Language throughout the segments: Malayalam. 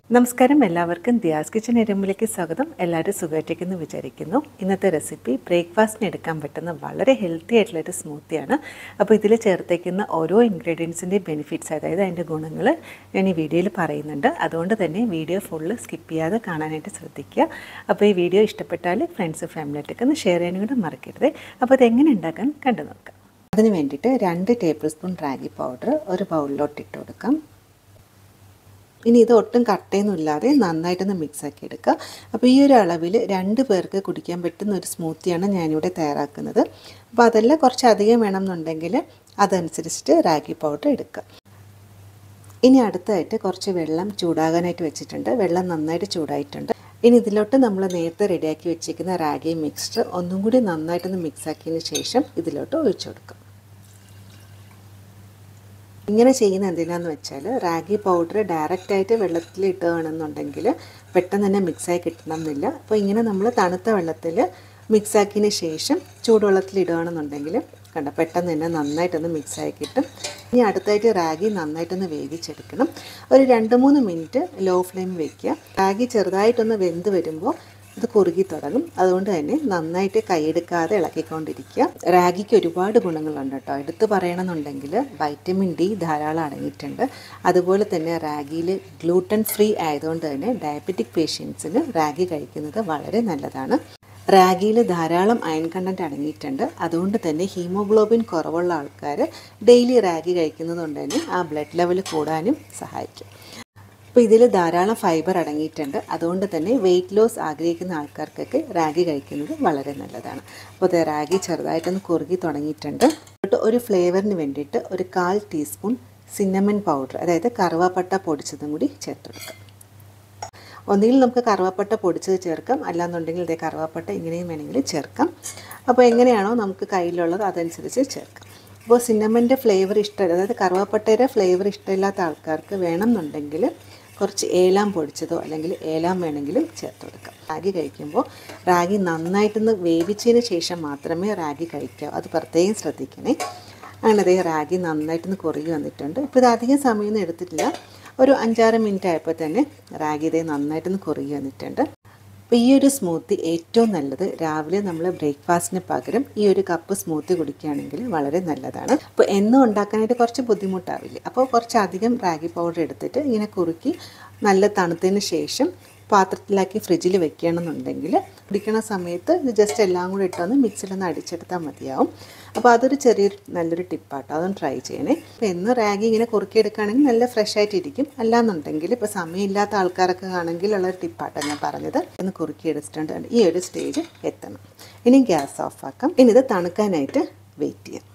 നമസ്കാരം എല്ലാവർക്കും ദിയാസ് കിച്ചൺ എരുമ്പിലേക്ക് സ്വാഗതം എല്ലാവരും സുഖമായിട്ടിരിക്കുന്നു വിചാരിക്കുന്നു ഇന്നത്തെ റെസിപ്പി ബ്രേക്ക്ഫാസ്റ്റിന് എടുക്കാൻ പറ്റുന്ന വളരെ ഹെൽത്തി ആയിട്ടുള്ളൊരു സ്മൂത്തിയാണ് അപ്പോൾ ഇതിൽ ചേർത്തേക്കുന്ന ഓരോ ഇൻഗ്രീഡിയൻസിൻ്റെയും ബെനിഫിറ്റ്സ് അതായത് അതിൻ്റെ ഗുണങ്ങൾ ഞാൻ ഈ വീഡിയോയിൽ പറയുന്നുണ്ട് അതുകൊണ്ട് തന്നെ വീഡിയോ ഫുള്ള് സ്കിപ്പ് ചെയ്യാതെ കാണാനായിട്ട് ശ്രദ്ധിക്കുക അപ്പോൾ ഈ വീഡിയോ ഇഷ്ടപ്പെട്ടാൽ ഫ്രണ്ട്സ് ഫാമിലിയായിട്ടൊക്കെ ഒന്ന് ഷെയർ ചെയ്യാനും കൂടെ മറക്കരുത് അപ്പോൾ അതെങ്ങനെ ഉണ്ടാക്കാൻ കണ്ടു നോക്കാം അതിന് വേണ്ടിയിട്ട് രണ്ട് ടേബിൾ സ്പൂൺ റാഗി പൗഡർ ഒരു ബൗളിലോട്ട് ഇട്ട് കൊടുക്കാം ഇനി ഇത് ഒട്ടും കട്ടയൊന്നുമില്ലാതെ നന്നായിട്ടൊന്ന് മിക്സ് ആക്കി എടുക്കുക അപ്പോൾ ഈ ഒരു അളവിൽ രണ്ട് പേർക്ക് കുടിക്കാൻ പറ്റുന്ന ഒരു സ്മൂത്തിയാണ് ഞാനിവിടെ തയ്യാറാക്കുന്നത് അപ്പോൾ അതെല്ലാം കുറച്ച് അധികം വേണമെന്നുണ്ടെങ്കിൽ അതനുസരിച്ചിട്ട് റാഗി പൗഡർ എടുക്കുക ഇനി അടുത്തായിട്ട് കുറച്ച് വെള്ളം ചൂടാകാനായിട്ട് വെച്ചിട്ടുണ്ട് വെള്ളം നന്നായിട്ട് ചൂടായിട്ടുണ്ട് ഇനി ഇതിലോട്ട് നമ്മൾ നേരത്തെ റെഡിയാക്കി വെച്ചിരിക്കുന്ന റാഗി മിക്സ്ചർ ഒന്നും കൂടി നന്നായിട്ടൊന്ന് മിക്സ് ആക്കിയതിന് ശേഷം ഇതിലോട്ട് ഒഴിച്ചു കൊടുക്കും ഇങ്ങനെ ചെയ്യുന്ന എന്തിനാന്ന് വെച്ചാൽ റാഗി പൗഡർ ഡയറക്റ്റായിട്ട് വെള്ളത്തിൽ ഇട്ടുകയാണെന്നുണ്ടെങ്കിൽ പെട്ടെന്ന് തന്നെ മിക്സായി കിട്ടണം എന്നില്ല അപ്പോൾ ഇങ്ങനെ നമ്മൾ തണുത്ത വെള്ളത്തിൽ മിക്സാക്കിയതിന് ശേഷം ചൂടുവെള്ളത്തിൽ ഇടുകയാണെന്നുണ്ടെങ്കിൽ കണ്ട പെട്ടെന്ന് തന്നെ നന്നായിട്ടൊന്ന് മിക്സായി കിട്ടും ഇനി അടുത്തായിട്ട് റാഗി നന്നായിട്ടൊന്ന് വേവിച്ചെടുക്കണം ഒരു രണ്ട് മൂന്ന് മിനിറ്റ് ലോ ഫ്ലെയിം വയ്ക്കുക റാഗി ചെറുതായിട്ടൊന്ന് വെന്ത് വരുമ്പോൾ ഇത് കുറുകി തുടങ്ങും അതുകൊണ്ട് തന്നെ നന്നായിട്ട് കൈയെടുക്കാതെ ഇളക്കിക്കൊണ്ടിരിക്കുക റാഗിക്ക് ഒരുപാട് ഗുണങ്ങളുണ്ട് കേട്ടോ എടുത്ത് പറയണമെന്നുണ്ടെങ്കിൽ വൈറ്റമിൻ ഡി ധാരാളം അടങ്ങിയിട്ടുണ്ട് അതുപോലെ തന്നെ റാഗിയിൽ ഗ്ലൂട്ടൻ ഫ്രീ ആയതുകൊണ്ട് തന്നെ ഡയബറ്റിക് പേഷ്യൻസിന് റാഗി കഴിക്കുന്നത് വളരെ നല്ലതാണ് റാഗിയിൽ ധാരാളം അയൺ കണ്ടൻറ്റ് അടങ്ങിയിട്ടുണ്ട് അതുകൊണ്ട് തന്നെ ഹീമോഗ്ലോബിൻ കുറവുള്ള ആൾക്കാർ ഡെയിലി റാഗി കഴിക്കുന്നത് കൊണ്ട് തന്നെ ആ ബ്ലഡ് ലെവൽ കൂടാനും സഹായിക്കും അപ്പോൾ ഇതിൽ ധാരാളം ഫൈബർ അടങ്ങിയിട്ടുണ്ട് അതുകൊണ്ട് തന്നെ വെയിറ്റ് ലോസ് ആഗ്രഹിക്കുന്ന ആൾക്കാർക്കൊക്കെ റാഗി കഴിക്കുന്നത് വളരെ നല്ലതാണ് അപ്പോൾ അത് റാഗി ചെറുതായിട്ടൊന്ന് കുറുകി തുടങ്ങിയിട്ടുണ്ട് ഒരു ഫ്ലേവറിന് വേണ്ടിയിട്ട് ഒരു കാൽ ടീസ്പൂൺ സിന്നമൻ പൗഡർ അതായത് കറുവാപ്പട്ട പൊടിച്ചതും കൂടി ചേർത്ത് കൊടുക്കാം ഒന്നുകിൽ നമുക്ക് കറുവാപ്പട്ട പൊടിച്ചത് ചേർക്കാം അല്ലാന്നുണ്ടെങ്കിൽ ഇതേ കറുവാപ്പട്ട ഇങ്ങനെയും വേണമെങ്കിൽ ചേർക്കാം അപ്പോൾ എങ്ങനെയാണോ നമുക്ക് കയ്യിലുള്ളത് അതനുസരിച്ച് ചേർക്കാം അപ്പോൾ സിന്നമൻ്റെ ഫ്ലേവർ ഇഷ്ടം അതായത് കറുവാപ്പട്ടയുടെ ഫ്ലേവർ ഇഷ്ടമില്ലാത്ത ആൾക്കാർക്ക് വേണമെന്നുണ്ടെങ്കിൽ കുറച്ച് ഏലാം പൊടിച്ചതോ അല്ലെങ്കിൽ ഏലാം വേണമെങ്കിലും ചേർത്ത് കൊടുക്കാം റാഗി കഴിക്കുമ്പോൾ റാഗി നന്നായിട്ടൊന്ന് വേവിച്ചതിന് ശേഷം മാത്രമേ റാഗി കഴിക്കാവൂ അത് പ്രത്യേകം ശ്രദ്ധിക്കണേ അങ്ങനെ അതേ റാഗി നന്നായിട്ടൊന്ന് കുറുകി വന്നിട്ടുണ്ട് ഇപ്പോൾ ഇത് അധികം സമയമൊന്നും എടുത്തിട്ടില്ല ഒരു അഞ്ചാറ് മിനിറ്റ് ആയപ്പോൾ തന്നെ റാഗി ഇതേ നന്നായിട്ടൊന്ന് കുറുകി വന്നിട്ടുണ്ട് അപ്പോൾ ഈ ഒരു സ്മൂത്തി ഏറ്റവും നല്ലത് രാവിലെ നമ്മൾ ബ്രേക്ക്ഫാസ്റ്റിന് പകരം ഈ ഒരു കപ്പ് സ്മൂത്തി കുടിക്കുകയാണെങ്കിൽ വളരെ നല്ലതാണ് അപ്പോൾ എന്നും ഉണ്ടാക്കാനായിട്ട് കുറച്ച് ബുദ്ധിമുട്ടാവില്ലേ അപ്പോൾ കുറച്ചധികം റാഗി പൗഡർ എടുത്തിട്ട് ഇങ്ങനെ കുറുക്കി നല്ല തണുത്തതിന് ശേഷം പാത്രത്തിലാക്കി ഫ്രിഡ്ജിൽ വെക്കുകയാണെന്നുണ്ടെങ്കിൽ കുടിക്കണ സമയത്ത് ഇത് ജസ്റ്റ് എല്ലാം കൂടി ഇട്ടൊന്ന് മിക്സിലൊന്ന് അടിച്ചെടുത്താൽ മതിയാവും അപ്പോൾ അതൊരു ചെറിയൊരു നല്ലൊരു ടിപ്പാട്ടോ അതൊന്ന് ട്രൈ ചെയ്യണേ അപ്പോൾ എന്ന് റാഗി ഇങ്ങനെ കുറുക്കിയെടുക്കുകയാണെങ്കിൽ നല്ല ഫ്രഷ് ആയിട്ടിരിക്കും അല്ലാന്നുണ്ടെങ്കിൽ ഇപ്പോൾ സമയമില്ലാത്ത ആൾക്കാരൊക്കെ ആണെങ്കിൽ ഉള്ളൊരു ടിപ്പാട്ടോ ഞാൻ പറഞ്ഞത് ഒന്ന് കുറുക്കിയെടുത്തിട്ടുണ്ട് ഈ ഒരു സ്റ്റേജ് എത്തണം ഇനി ഗ്യാസ് ഓഫ് ആക്കാം ഇനി ഇത് തണുക്കാനായിട്ട് വെയിറ്റ് ചെയ്യാം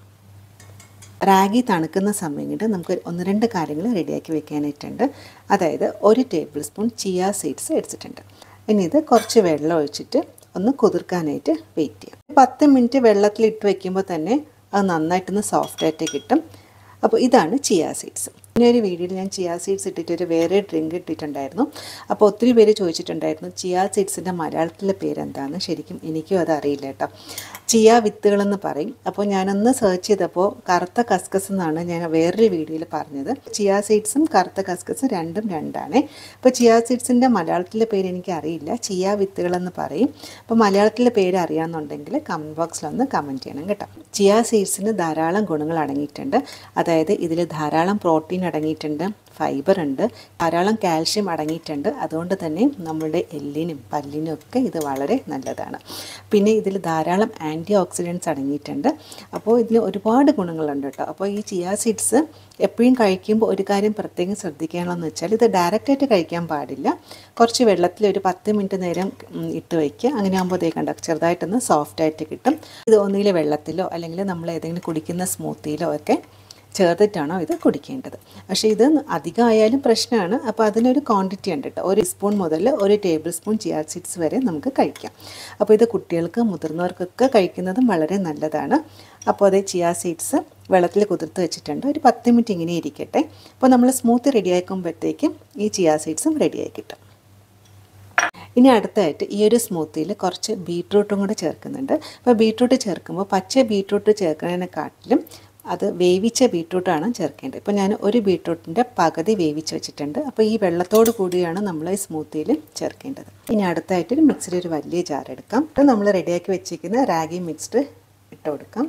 റാഗി തണുക്കുന്ന സമയം കൊണ്ട് നമുക്ക് ഒന്ന് രണ്ട് കാര്യങ്ങൾ റെഡിയാക്കി വെക്കാനായിട്ടുണ്ട് അതായത് ഒരു ടേബിൾ സ്പൂൺ ചിയ സീഡ്സ് എടുത്തിട്ടുണ്ട് ഇനി ഇത് കുറച്ച് വെള്ളം ഒഴിച്ചിട്ട് ഒന്ന് കുതിർക്കാനായിട്ട് വെയിറ്റ് ചെയ്യാം പത്ത് മിനിറ്റ് വെള്ളത്തിൽ ഇട്ട് വെക്കുമ്പോൾ തന്നെ അത് നന്നായിട്ടൊന്ന് സോഫ്റ്റായിട്ട് കിട്ടും അപ്പോൾ ഇതാണ് ചിയ സീഡ്സ് ഇനി ഒരു വീഡിയോയിൽ ഞാൻ ചിയ സീഡ്സ് ഇട്ടിട്ട് ഒരു വേറെ ഡ്രിങ്ക് ഇട്ടിട്ടുണ്ടായിരുന്നു അപ്പോൾ ഒത്തിരി പേര് ചോദിച്ചിട്ടുണ്ടായിരുന്നു ചിയ സീഡ്സിൻ്റെ മലയാളത്തിലെ പേരെന്താണെന്ന് ശരിക്കും എനിക്കും അത് അറിയില്ല കേട്ടോ ചിയ വിത്തുകളെന്ന് പറയും അപ്പോൾ ഞാനൊന്ന് സെർച്ച് ചെയ്തപ്പോൾ കറുത്ത കസ്കസ് എന്നാണ് ഞാൻ വേറൊരു വീഡിയോയിൽ പറഞ്ഞത് ചിയ സീഡ്സും കറുത്ത കസ്കസും രണ്ടും രണ്ടാണ് അപ്പോൾ ചിയ സീഡ്സിൻ്റെ മലയാളത്തിലെ പേര് എനിക്ക് അറിയില്ല ചിയ വിത്തുകളെന്ന് പറയും അപ്പോൾ മലയാളത്തിലെ പേര് അറിയാമെന്നുണ്ടെങ്കിൽ കമൻറ്റ് ബോക്സിലൊന്ന് കമൻറ്റ് ചെയ്യണം കേട്ടോ ചിയ സീഡ്സിന് ധാരാളം ഗുണങ്ങൾ അടങ്ങിയിട്ടുണ്ട് അതായത് ഇതിൽ ധാരാളം പ്രോട്ടീൻ അടങ്ങിയിട്ടുണ്ട് ഫൈബർ ഉണ്ട് ധാരാളം കാൽഷ്യം അടങ്ങിയിട്ടുണ്ട് അതുകൊണ്ട് തന്നെ നമ്മളുടെ എല്ലിനും പല്ലിനും ഒക്കെ ഇത് വളരെ നല്ലതാണ് പിന്നെ ഇതിൽ ധാരാളം ആൻറ്റി ഓക്സിഡൻസ് അടങ്ങിയിട്ടുണ്ട് അപ്പോൾ ഇതിന് ഒരുപാട് ഗുണങ്ങളുണ്ട് കേട്ടോ അപ്പോൾ ഈ ചിയ സീഡ്സ് എപ്പോഴും കഴിക്കുമ്പോൾ ഒരു കാര്യം പ്രത്യേകം ശ്രദ്ധിക്കുകയാണെന്ന് വെച്ചാൽ ഇത് ഡയറക്റ്റായിട്ട് കഴിക്കാൻ പാടില്ല കുറച്ച് വെള്ളത്തിൽ ഒരു പത്ത് മിനിറ്റ് നേരം ഇട്ട് വയ്ക്കുക അങ്ങനെ ആകുമ്പോൾ അതേ കണ്ട ചെറുതായിട്ടൊന്ന് സോഫ്റ്റായിട്ട് കിട്ടും ഇത് ഒന്നുകിൽ വെള്ളത്തിലോ അല്ലെങ്കിൽ നമ്മൾ ഏതെങ്കിലും കുടിക്കുന്ന സ്മൂത്തിയിലോ ഒക്കെ ചേർത്തിട്ടാണോ ഇത് കുടിക്കേണ്ടത് പക്ഷേ ഇത് അധികമായാലും പ്രശ്നമാണ് അപ്പോൾ അതിനൊരു ക്വാണ്ടിറ്റി ഉണ്ട് കേട്ടോ ഒരു സ്പൂൺ മുതൽ ഒരു ടേബിൾ സ്പൂൺ ചിയാ സീഡ്സ് വരെ നമുക്ക് കഴിക്കാം അപ്പോൾ ഇത് കുട്ടികൾക്ക് മുതിർന്നവർക്കൊക്കെ കഴിക്കുന്നതും വളരെ നല്ലതാണ് അപ്പോൾ അത് ചിയാ സീഡ്സ് വെള്ളത്തിൽ കുതിർത്ത് വെച്ചിട്ടുണ്ട് ഒരു പത്ത് മിനിറ്റ് ഇങ്ങനെ ഇരിക്കട്ടെ അപ്പോൾ നമ്മൾ സ്മൂത്ത് റെഡിയാക്കുമ്പോഴത്തേക്കും ഈ ചിയാ സീഡ്സും റെഡിയായി കിട്ടും ഇനി അടുത്തായിട്ട് ഈ ഒരു സ്മൂത്തിയിൽ കുറച്ച് ബീട്രൂട്ടും കൂടെ ചേർക്കുന്നുണ്ട് അപ്പോൾ ബീട്രൂട്ട് ചേർക്കുമ്പോൾ പച്ച ബീട്രൂട്ട് ചേർക്കുന്നതിനെക്കാട്ടിലും അത് വേവിച്ച ബീട്രൂട്ടാണ് ചേർക്കേണ്ടത് ഇപ്പോൾ ഞാൻ ഒരു ബീട്രൂട്ടിൻ്റെ പകുതി വേവിച്ച് വെച്ചിട്ടുണ്ട് അപ്പോൾ ഈ വെള്ളത്തോട് കൂടിയാണ് നമ്മൾ ഈ സ്മൂത്തിയിൽ ചേർക്കേണ്ടത് ഇനി അടുത്തായിട്ട് ഒരു മിക്സിയിൽ ഒരു വലിയ ജാർ എടുക്കാം ഇത് നമ്മൾ റെഡിയാക്കി വെച്ചിരിക്കുന്ന റാഗി മിക്സ്ഡ് ഇട്ട് കൊടുക്കാം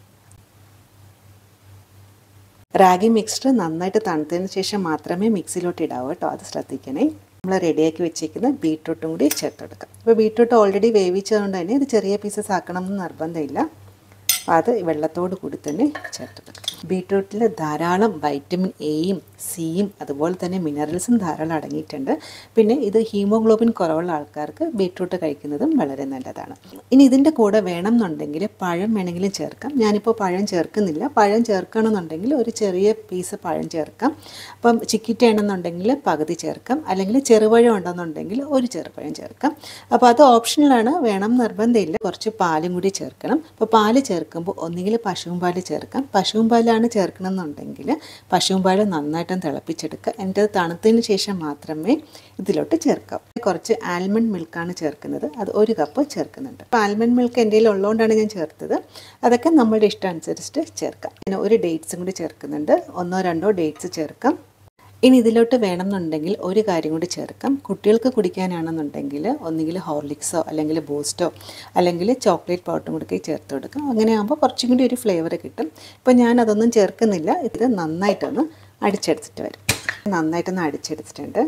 റാഗി മിക്സ്ഡ് നന്നായിട്ട് തണുത്തതിന് ശേഷം മാത്രമേ മിക്സിയിലോട്ട് ഇടാവൂ കേട്ടോ അത് ശ്രദ്ധിക്കണേ നമ്മൾ റെഡിയാക്കി വെച്ചിരിക്കുന്ന ബീട്രൂട്ടും കൂടി ചേർത്ത് കൊടുക്കാം അപ്പോൾ ബീട്രൂട്ട് ഓൾറെഡി വേവിച്ചതുകൊണ്ട് തന്നെ ഇത് ചെറിയ പീസസ് ആക്കണം എന്ന് നിർബന്ധമില്ല അപ്പോൾ അത് വെള്ളത്തോട് കൂടി തന്നെ ചേർത്ത് കൊടുക്കാം ബീട്രൂട്ടിൽ ധാരാളം വൈറ്റമിൻ എയും സിയും അതുപോലെ തന്നെ മിനറൽസും ധാരാളം അടങ്ങിയിട്ടുണ്ട് പിന്നെ ഇത് ഹീമോഗ്ലോബിൻ കുറവുള്ള ആൾക്കാർക്ക് ബീട്രൂട്ട് കഴിക്കുന്നതും വളരെ നല്ലതാണ് ഇനി ഇതിൻ്റെ കൂടെ വേണം എന്നുണ്ടെങ്കിൽ പഴം വേണമെങ്കിലും ചേർക്കാം ഞാനിപ്പോൾ പഴം ചേർക്കുന്നില്ല പഴം ചേർക്കണമെന്നുണ്ടെങ്കിൽ ഒരു ചെറിയ പീസ് പഴം ചേർക്കാം അപ്പം ചിക്കിറ്റ ആണെന്നുണ്ടെങ്കിൽ പകുതി ചേർക്കാം അല്ലെങ്കിൽ ചെറുപഴം ഉണ്ടെന്നുണ്ടെങ്കിൽ ഒരു ചെറുപഴം ചേർക്കാം അപ്പോൾ അത് ഓപ്ഷനിലാണ് വേണം നിർബന്ധമില്ല കുറച്ച് പാലും കൂടി ചേർക്കണം അപ്പോൾ പാല് ചേർക്കുമ്പോൾ ഒന്നുകിൽ പശുവും പാല് ചേർക്കാം പശുവും പാലാണ് ചേർക്കണമെന്നുണ്ടെങ്കിൽ പശുവും പാല് നന്നായിട്ടും തിളപ്പിച്ചെടുക്കുക എൻ്റെ തണുത്തതിന് ശേഷം മാത്രമേ ഇതിലോട്ട് ചേർക്കാം കുറച്ച് ആൽമണ്ട് മിൽക്കാണ് ചേർക്കുന്നത് അത് ഒരു കപ്പ് ചേർക്കുന്നുണ്ട് അപ്പോൾ ആൽമണ്ട് മിൽക്ക് എൻ്റെ കയ്യിൽ ഉള്ളതുകൊണ്ടാണ് ഞാൻ ചേർത്തത് അതൊക്കെ നമ്മളുടെ ഇഷ്ടം അനുസരിച്ചിട്ട് ചേർക്കാം പിന്നെ ഒരു ഡേറ്റ്സും കൂടി ചേർക്കുന്നുണ്ട് ഒന്നോ രണ്ടോ ഡേറ്റ്സ് ചേർക്കാം ഇനി ഇതിലോട്ട് വേണമെന്നുണ്ടെങ്കിൽ ഒരു കാര്യം കൂടി ചേർക്കാം കുട്ടികൾക്ക് കുടിക്കാനാണെന്നുണ്ടെങ്കിൽ ഒന്നുകിൽ ഹോർലിക്സോ അല്ലെങ്കിൽ ബൂസ്റ്റോ അല്ലെങ്കിൽ ചോക്ലേറ്റ് പൗഡറും കൂടി ചേർത്ത് കൊടുക്കാം അങ്ങനെ ആകുമ്പോൾ കുറച്ചും കൂടി ഒരു ഫ്ലേവർ കിട്ടും ഇപ്പോൾ ഞാൻ അതൊന്നും ചേർക്കുന്നില്ല ഇത് നന്നായിട്ടൊന്ന് അടിച്ചെടുത്തിട്ട് വരും നന്നായിട്ടൊന്ന് അടിച്ചെടുത്തിട്ടുണ്ട്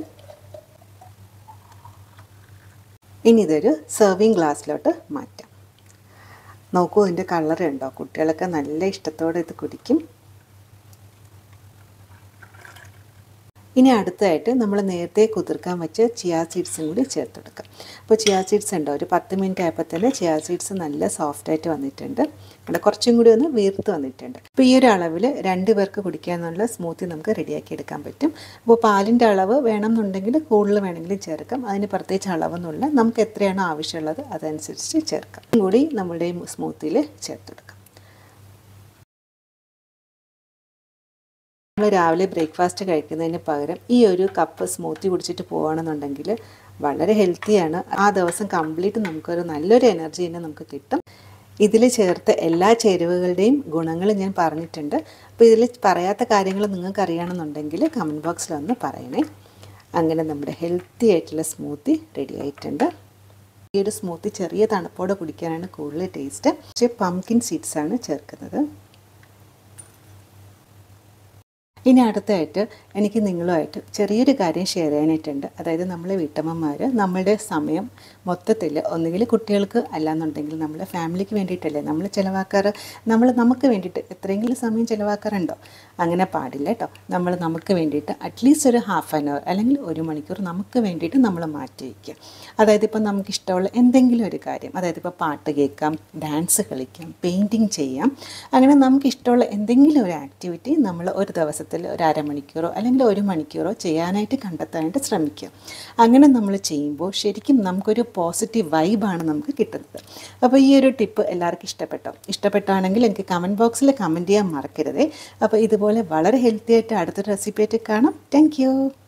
ഇനി ഇതൊരു സെർവിങ് ഗ്ലാസ്സിലോട്ട് മാറ്റാം നോക്കൂ ഇതിൻ്റെ കളർ ഉണ്ടോ കുട്ടികളൊക്കെ നല്ല ഇഷ്ടത്തോടെ ഇത് കുടിക്കും ഇനി അടുത്തായിട്ട് നമ്മൾ നേരത്തെ കുതിർക്കാൻ വെച്ച ചിയാ സീഡ്സും കൂടി ചേർത്ത് കൊടുക്കാം അപ്പോൾ ചിയാ സീഡ്സ് ഉണ്ടോ ഒരു പത്ത് മിനിറ്റ് ആയപ്പോൾ തന്നെ ചിയാ സീഡ്സ് നല്ല സോഫ്റ്റായിട്ട് വന്നിട്ടുണ്ട് അവിടെ കുറച്ചും കൂടി ഒന്ന് വീർത്ത് വന്നിട്ടുണ്ട് അപ്പോൾ ഈ ഒരു അളവിൽ രണ്ട് പേർക്ക് കുടിക്കാനുള്ള സ്മൂത്തി നമുക്ക് റെഡിയാക്കി എടുക്കാൻ പറ്റും അപ്പോൾ പാലിൻ്റെ അളവ് വേണമെന്നുണ്ടെങ്കിൽ കൂടുതൽ വേണമെങ്കിലും ചേർക്കാം അതിന് പ്രത്യേകിച്ച് അളവൊന്നുമില്ല നമുക്ക് എത്രയാണോ ആവശ്യമുള്ളത് അതനുസരിച്ച് ചേർക്കാം ഇതും കൂടി നമ്മുടെ ഈ സ്മൂത്തിയിൽ ചേർത്ത് കൊടുക്കാം നമ്മൾ രാവിലെ ബ്രേക്ക്ഫാസ്റ്റ് കഴിക്കുന്നതിന് പകരം ഈ ഒരു കപ്പ് സ്മൂത്തി കുടിച്ചിട്ട് പോവുകയാണെന്നുണ്ടെങ്കിൽ വളരെ ഹെൽത്തിയാണ് ആ ദിവസം കംപ്ലീറ്റ് നമുക്കൊരു നല്ലൊരു എനർജി തന്നെ നമുക്ക് കിട്ടും ഇതിൽ ചേർത്ത എല്ലാ ചേരുവകളുടെയും ഗുണങ്ങൾ ഞാൻ പറഞ്ഞിട്ടുണ്ട് അപ്പോൾ ഇതിൽ പറയാത്ത കാര്യങ്ങൾ നിങ്ങൾക്ക് അറിയണമെന്നുണ്ടെങ്കിൽ കമൻറ്റ് ബോക്സിൽ ഒന്ന് പറയണേ അങ്ങനെ നമ്മുടെ ഹെൽത്തി ആയിട്ടുള്ള സ്മൂത്തി റെഡി ആയിട്ടുണ്ട് ഈ ഒരു സ്മൂത്തി ചെറിയ തണുപ്പോടെ കുടിക്കാനാണ് കൂടുതൽ ടേസ്റ്റ് പക്ഷേ പംകിൻ സീഡ്സ് ആണ് ചേർക്കുന്നത് ഇനി അടുത്തായിട്ട് എനിക്ക് നിങ്ങളുമായിട്ട് ചെറിയൊരു കാര്യം ഷെയർ ചെയ്യാനായിട്ടുണ്ട് അതായത് നമ്മളെ വീട്ടമ്മമാർ നമ്മളുടെ സമയം മൊത്തത്തിൽ ഒന്നുകിൽ കുട്ടികൾക്ക് അല്ലാന്നുണ്ടെങ്കിൽ നമ്മളെ ഫാമിലിക്ക് വേണ്ടിയിട്ടല്ലേ നമ്മൾ ചിലവാക്കാറ് നമ്മൾ നമുക്ക് വേണ്ടിയിട്ട് എത്രയെങ്കിലും സമയം ചിലവാക്കാറുണ്ടോ അങ്ങനെ പാടില്ല കേട്ടോ നമ്മൾ നമുക്ക് വേണ്ടിയിട്ട് അറ്റ്ലീസ്റ്റ് ഒരു ഹാഫ് ആൻ അവർ അല്ലെങ്കിൽ ഒരു മണിക്കൂർ നമുക്ക് വേണ്ടിയിട്ട് നമ്മൾ മാറ്റി വയ്ക്കുക അതായത് ഇപ്പോൾ നമുക്ക് ഇഷ്ടമുള്ള എന്തെങ്കിലും ഒരു കാര്യം അതായത് ഇപ്പോൾ പാട്ട് കേൾക്കാം ഡാൻസ് കളിക്കാം പെയിൻറ്റിങ് ചെയ്യാം അങ്ങനെ നമുക്ക് ഇഷ്ടമുള്ള എന്തെങ്കിലും ഒരു ആക്ടിവിറ്റി നമ്മൾ ഒരു ദിവസത്തിൽ ഒരു അരമണിക്കൂറോ അല്ലെങ്കിൽ ഒരു മണിക്കൂറോ ചെയ്യാനായിട്ട് കണ്ടെത്താനായിട്ട് ശ്രമിക്കുക അങ്ങനെ നമ്മൾ ചെയ്യുമ്പോൾ ശരിക്കും നമുക്കൊരു പോസിറ്റീവ് വൈബാണ് നമുക്ക് കിട്ടുന്നത് അപ്പോൾ ഈ ഒരു ടിപ്പ് എല്ലാവർക്കും ഇഷ്ടപ്പെട്ടോ ഇഷ്ടപ്പെട്ടാണെങ്കിൽ എനിക്ക് കമൻറ്റ് ബോക്സിൽ കമൻറ്റ് ചെയ്യാൻ മറക്കരുതേ അപ്പോൾ ഇതുപോലെ വളരെ ഹെൽത്തി ആയിട്ട് അടുത്തൊരു റെസിപ്പി ആയിട്ട് കാണാം താങ്ക്